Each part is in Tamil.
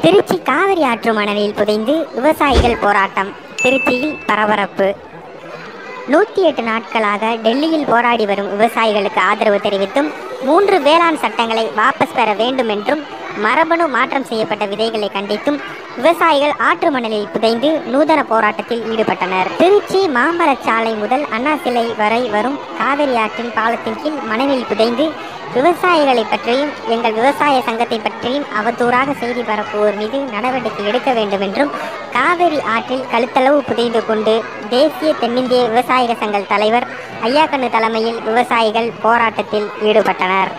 திருச்சி காவிரி ஆற்று மணலில் புதைந்து விவசாயிகள் போராட்டம் திருச்சியில் பரபரப்பு நூற்றி எட்டு நாட்களாக டெல்லியில் போராடி வரும் விவசாயிகளுக்கு ஆதரவு தெரிவித்தும் மூன்று வேளாண் சட்டங்களை வாபஸ் பெற வேண்டும் என்றும் மரபணு மாற்றம் செய்யப்பட்ட விதைகளை கண்டித்தும் விவசாயிகள் ஆற்று மணலில் புதைந்து நூதன போராட்டத்தில் ஈடுபட்டனர் திருச்சி மாம்பழச்சாலை முதல் அண்ணா சிலை வரை வரும் காவிரி ஆற்றின் பாலத்தின் கீழ் மணலில் புதைந்து விவசாயிகளை பற்றியும் எங்கள் விவசாய சங்கத்தை பற்றியும் அவதூறாக செய்தி பரப்புவோர் மீது நடவடிக்கை எடுக்க வேண்டும் என்றும் காவிரி ஆற்றில் கழுத்தளவு புதைந்து கொண்டு தேசிய தென்னிந்திய விவசாயிக சங்க தலைவர் ஐயாக்கண்ணு தலைமையில் விவசாயிகள் போராட்டத்தில் ஈடுபட்டனர்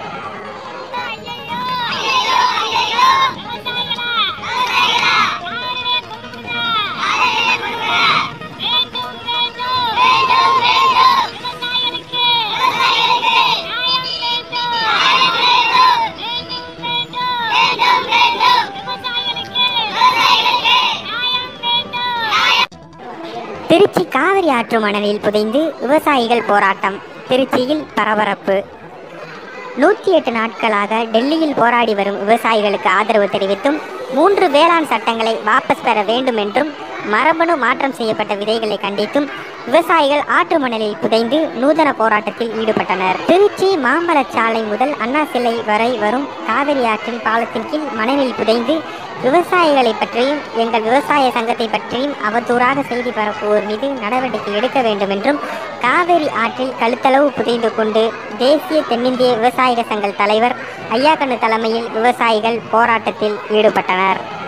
திருச்சி காவிரி ஆற்று மணலில் புதைந்து விவசாயிகள் போராட்டம் திருச்சியில் பரபரப்பு நூற்றி எட்டு நாட்களாக டெல்லியில் போராடி வரும் விவசாயிகளுக்கு ஆதரவு தெரிவித்தும் மூன்று வேளாண் சட்டங்களை வாபஸ் பெற வேண்டும் என்றும் மரபணு மாற்றம் செய்யப்பட்ட விதைகளை கண்டித்தும் விவசாயிகள் ஆற்று மணலில் புதைந்து நூதன போராட்டத்தில் ஈடுபட்டனர் திருச்சி மாம்பழச்சாலை முதல் அண்ணா சிலை வரை வரும் காவிரி ஆற்றின் பாலத்தின் கீழ் மணலில் புதைந்து விவசாயிகளை பற்றியும் எங்கள் விவசாய சங்கத்தை பற்றியும் அவதூறாக செய்தி பரப்புவோர் மீது நடவடிக்கை எடுக்க வேண்டும் என்றும் காவிரி ஆற்றில் கழுத்தளவு புதைந்து கொண்டு தேசிய தென்னிந்திய விவசாயிக சங்க தலைவர் ஐயாக்கண்ணு தலைமையில் விவசாயிகள் போராட்டத்தில் ஈடுபட்டனர்